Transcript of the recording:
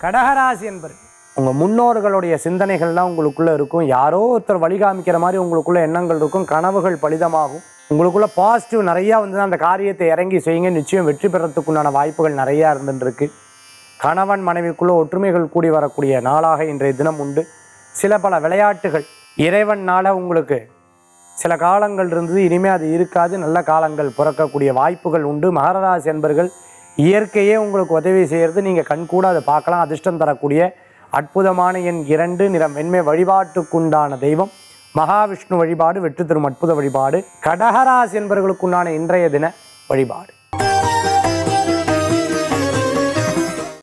கடகராசி என்பர்கள் உங்கள் முன்னோர்களுடைய சிந்தனைகள்லாம் உங்களுக்குள்ளே இருக்கும் யாரோ ஒருத்தர் வழிகாமிக்கிற மாதிரி உங்களுக்குள்ள எண்ணங்கள் இருக்கும் கனவுகள் பலிதமாகும் உங்களுக்குள்ள பாசிட்டிவ் நிறையா வந்து அந்த காரியத்தை இறங்கி செய்யுங்க நிச்சயம் வெற்றி பெறத்துக்குண்டான வாய்ப்புகள் நிறையா இருந்துருக்கு கணவன் மனைவிக்குள்ள ஒற்றுமைகள் கூடி வரக்கூடிய நாளாக இன்றைய தினம் உண்டு சில பல விளையாட்டுகள் இறைவனால உங்களுக்கு சில காலங்கள் இருந்தது இனிமே அது இருக்காது நல்ல காலங்கள் பிறக்கக்கூடிய வாய்ப்புகள் உண்டு மகரராசி என்பர்கள் இயற்கையே உங்களுக்கு உதவி செய்கிறது நீங்கள் கண்கூட அதை பார்க்கலாம் அதிர்ஷ்டம் தரக்கூடிய அற்புதமான எண் இரண்டு நிறம் வெண்மை வழிபாட்டுக்குண்டான தெய்வம் மகாவிஷ்ணு வழிபாடு வெற்றி தரும் அற்புத வழிபாடு கடகராசி என்பவர்களுக்குண்டான இன்றைய தின வழிபாடு